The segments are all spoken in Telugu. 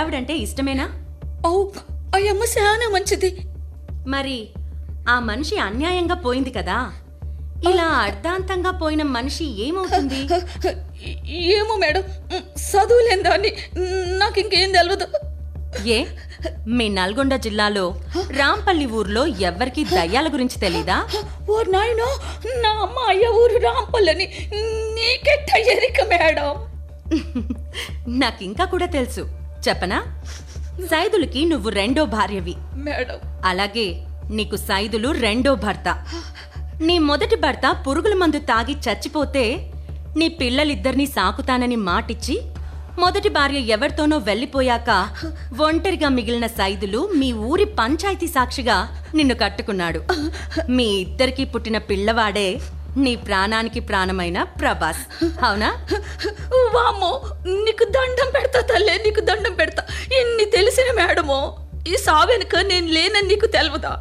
ఆవిడంటే ఇష్టమేనా ఓ అయ్యమ్మ చాలా మంచిది మరి ఆ మనిషి అన్యాయంగా పోయింది కదా ఇలా అర్ధాంతంగా పోయిన మనిషి ఏమవుతుంది ఏమో మేడం చదువులేని దాన్ని నాకు ఇంకేం తెలియదు ఏ మీ నల్గొండ జిల్లాలో రాంపల్లి ఊర్లో ఎవ్వరికీ దయ్యాల గురించి తెలీదా ఓ నాయనో నా అమ్మ అయ్య ఊరు రాంపల్లని నీకెట్ట ఎరిక మేడం నాకింకా కూడా తెలుసు చెప్పనా సైదులకి నువ్వు రెండో భార్యవి మేడం అలాగే నీకు సైదులు రెండో భర్త నీ మొదటి భర్త పురుగుల మందు తాగి చచ్చిపోతే నీ పిల్లలిద్దరినీ సాకుతానని మాటిచ్చి మొదటి భార్య ఎవరితోనో వెళ్ళిపోయాక ఒంటరిగా మిగిలిన సైదులు మీ ఊరి పంచాయతీ సాక్షిగా నిన్ను కట్టుకున్నాడు మీ ఇద్దరికి పుట్టిన పిల్లవాడే నీ ప్రాణానికి ప్రాణమైన ప్రభాస్ అవునా వామ్మో నీకు దండం పెడతా తల్లే నీకు దండం పెడతా ఇన్ని తెలిసిన మేడమో ఈ సావెనుక నేను లేనని నీకు తెలవదా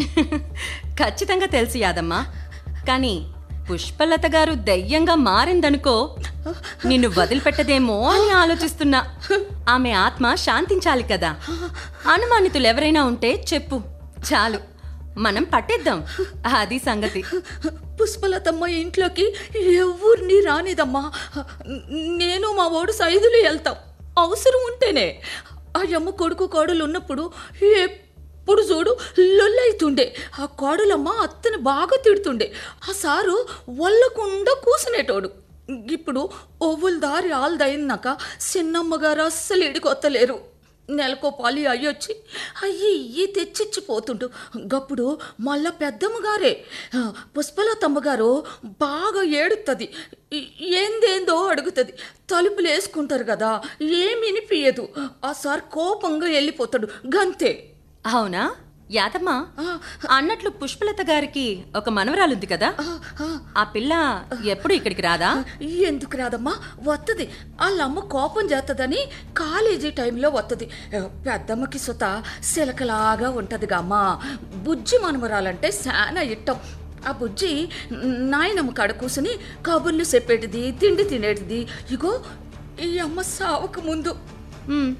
ఖచ్చితంగా తెలుసు యాదమ్మా కానీ పుష్పలత గారు దయ్యంగా మారిందనుకో నిన్ను వదిలిపెట్టదేమో అని ఆలోచిస్తున్నా ఆమె ఆత్మ శాంతించాలి కదా అనుమానితులు ఎవరైనా ఉంటే చెప్పు చాలు మనం పట్టేద్దాం అది సంగతి పుష్పలతమ్మ ఇంట్లోకి ఎవరిని రానిదమ్మా నేను మా ఓడు సైదులు వెళ్తాం అవసరం ఉంటేనే ఆ అమ్మ కొడుకు కోడలు ఉన్నప్పుడు ఎప్పుడు చూడు లొల్లైతుండే ఆ కోడలమ్మ అత్తని బాగా తిడుతుండే ఆ సారు వల్లకుండా కూసునేటోడు ఇప్పుడు ఒవ్వుల దారి ఆల్దయినాక చిన్నమ్మగారు అస్సలు ఇడికొత్తలేరు నెలకో పాలి అయ్యొచ్చి అయ్యి ఇయ్యి తెచ్చిచ్చిపోతుండు గప్పుడు మళ్ళా పెద్దమ్మగారే ఆ, పుష్పలతమ్మగారు బాగా ఏడుతుంది ఏందేందో అడుగుతుంది తలుపులు వేసుకుంటారు కదా ఏమి వినిపించదు ఆ సార్ కోపంగా వెళ్ళిపోతాడు గంతే అవునా యాదమ్మా ఆ, అన్నట్లు పుష్పలత గారికి ఒక మనవరాలుంది కదా ఆ, ఆ, ఆ పిల్ల ఎప్పుడు ఇక్కడికి రాదా ఎందుకు రాదమ్మా వత్తది వాళ్ళమ్మ కోపం చేస్తుందని కాలేజీ టైంలో వత్తది పెద్దమ్మకి సుత సిలకలాగా ఉంటదిగా అమ్మా బుజ్జి మనమరాలంటే చాలా ఇట్టం ఆ బుజ్జి నాయనమ్మ కాడ కూసుని కబుర్లు చెప్పేటిది తిండి తినేటిది ఇగో ఈ అమ్మ సావక ముందు ఉమ్,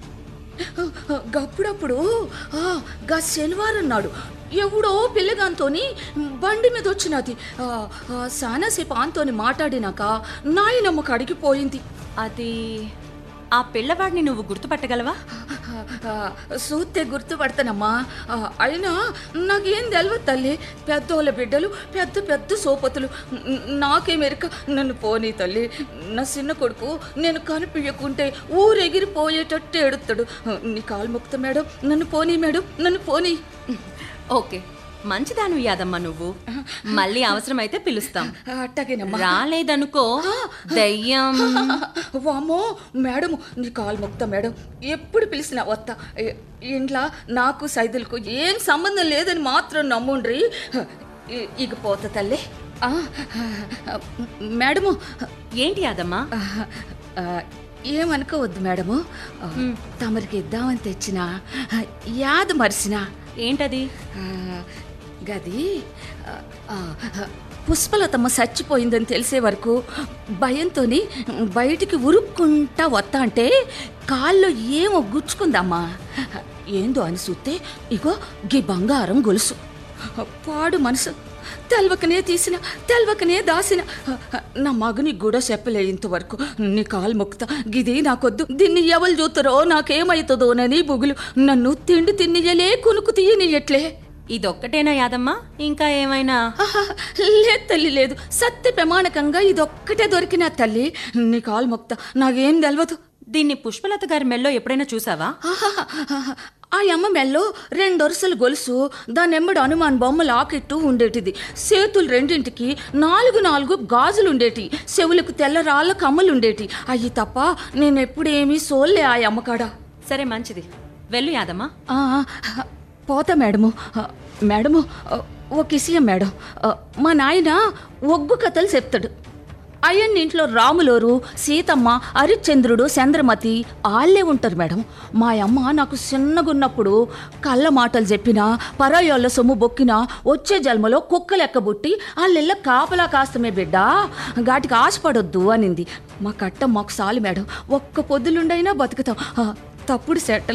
గప్పుడప్పుడు ఆ, గా శనివారం నాడు ఎవడో పిల్లగాంతోని బండి మీద వచ్చినది ఆ, ఆ, చాలాసేపు ఆంతోని మాట్లాడినాక నాయనమ్మ కడిగి పోయింది అది ఆ పిల్లవాడిని నువ్వు గుర్తుపట్టగలవా సూత్తే గుర్తుపడతానమ్మా ఆ, అయినా నాకేం తెలియదు తల్లి పెద్దోళ్ళ బిడ్డలు పెద్ద పెద్ద సోపతులు న- నాకేమెరక నన్ను పోనీ తల్లి నా చిన్న కొడుకు నేను కనిపించకుంటే ఊరెగిరిపోయేటట్టు ఎడుతాడు నీ కాలు ముక్త మేడం నన్ను పోనీ మేడం నన్ను పోనీ ఓకే మంచిదాను యాదమ్మా నువ్వు మళ్ళీ అవసరమైతే పిలుస్తాం అట్టగేనమ్మా రాలేదనుకో దయ్యం వామో మేడం నీ కాలు ముక్త మేడం ఎప్పుడు పిలిచినా వస్తా ఇ- ఇంట్లో నాకు సైదులకు ఏం సంబంధం లేదని మాత్రం నమ్ముండ్రి ఇ- ఇక పోత తల్లి ఆ, మేడము ఏంటి యాదమ్మా ఆ, ఏమనుకోవద్దు మేడము ఆ, తమరికి ఇద్దామని తెచ్చిన యాద మరిసిన ఏంటది గది ఆ, ఆ, పుష్పలతమ్మ చచ్చిపోయిందని తెలిసే వరకు భయంతోని బయటికి ఉరుక్కుంటా వత్తా అంటే కాల్లో ఏమో గుచ్చుకుందమ్మా ఏందో అని చూస్తే ఇగో గీ బంగారం గొలుసు పాడు మనసు తెల్వకనే తీసిన తెల్వకనే దాసిన నా మగని కూడా చెప్పలే ఇంతవరకు నీ కాలు మొక్కుతా గిది నాకొద్దు దీన్ని ఎవరు చూస్తారో నాకేమవుతుందోనని బుగులు నన్ను తిండి తిన్నియలే కొనుక్కు తీయనియట్లే ఇదొక్కటేనా యాదమ్మా ఇంకా ఏమైనా ఆహా, లేదు తల్లి లేదు సత్య ప్రమాణకంగా ఇదొక్కటే దొరికిన తల్లి నీ కాలు మొక్త నాకేం తెలియదు దీన్ని పుష్పలత గారి మెల్లో ఎప్పుడైనా చూసావా ఆహాహా, ఆ అమ్మ మెల్లో రెండొరుసలు గొలుసు దాని ఎమ్మడి హనుమాన్ బొమ్మ లాకెట్టు ఉండేటిది చేతులు రెండింటికి నాలుగు నాలుగు గాజులు ఉండేటి చెవులకు తెల్ల రాళ్ళ కమ్మలు ఉండేటి అయ్యి తప్ప నేను ఎప్పుడేమీ సోల్లే ఆ అమ్మకాడ సరే మంచిది వెళ్ళు యాదమ్మా ఆ, పోతా మేడము ఆ, మేడము ఆ, ఒక విషయం మేడం ఆ, మా నాయన ఒగ్గు కథలు చెప్తాడు అయ్యన్న ఇంట్లో రాములోరు సీతమ్మ హరిశ్చంద్రుడు చంద్రమతి వాళ్ళే ఉంటారు మేడం మా అమ్మ నాకు చిన్నగున్నప్పుడు కళ్ళ మాటలు చెప్పినా పరాయోళ్ళ సొమ్ము బొక్కినా వచ్చే జన్మలో కుక్క లెక్కబుట్టి వాళ్ళెల్ల కాపలా కాస్తమే బిడ్డ గాటికి ఆశపడొద్దు అనింది మా కట్ట మాకు సాలి మేడం ఒక్క పొద్దులుండైనా బతుకుతాం ఆ, తప్పుడు సెట్టలు